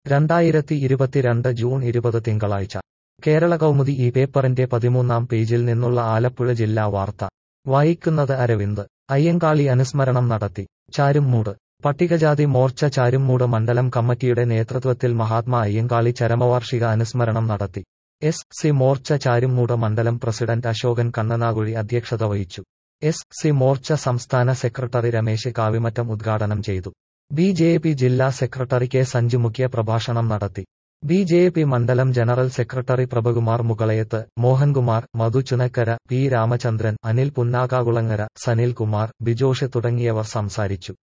രണ്ടായിരത്തി ഇരുപത്തിരണ്ട് ജൂൺ ഇരുപത് തിങ്കളാഴ്ച കേരള കൗമുദി ഈ പേപ്പറിന്റെ പതിമൂന്നാം പേജിൽ നിന്നുള്ള ആലപ്പുഴ ജില്ലാ വാർത്ത വായിക്കുന്നത് അരവിന്ദ് അയ്യങ്കാളി അനുസ്മരണം നടത്തി ചാരുംമൂട് പട്ടികജാതി മോർച്ച ചാരുംമൂട് മണ്ഡലം കമ്മിറ്റിയുടെ നേതൃത്വത്തിൽ മഹാത്മാ അയ്യങ്കാളി ചരമവാർഷിക അനുസ്മരണം നടത്തി എസ് സി മോർച്ച ചാരുംമൂട് മണ്ഡലം പ്രസിഡന്റ് അശോകൻ കണ്ണനാകുഴി അധ്യക്ഷത വഹിച്ചു എസ് സി മോർച്ച സംസ്ഥാന സെക്രട്ടറി രമേശ് കാവിമറ്റം ഉദ്ഘാടനം ചെയ്തു ബി ജെ പി ജില്ലാ സെക്രട്ടറി കെ സഞ്ജു മുഖ്യ പ്രഭാഷണം നടത്തി ബി ജെ പി മണ്ഡലം general secretary Prabhakumar Mukalayath Mohankumar Madhu Chunakkara P Ramachandran Anil Punnakakulangara Sanilkumar Bijosh തുടങ്ങിയവർ സംസാരിച്ചു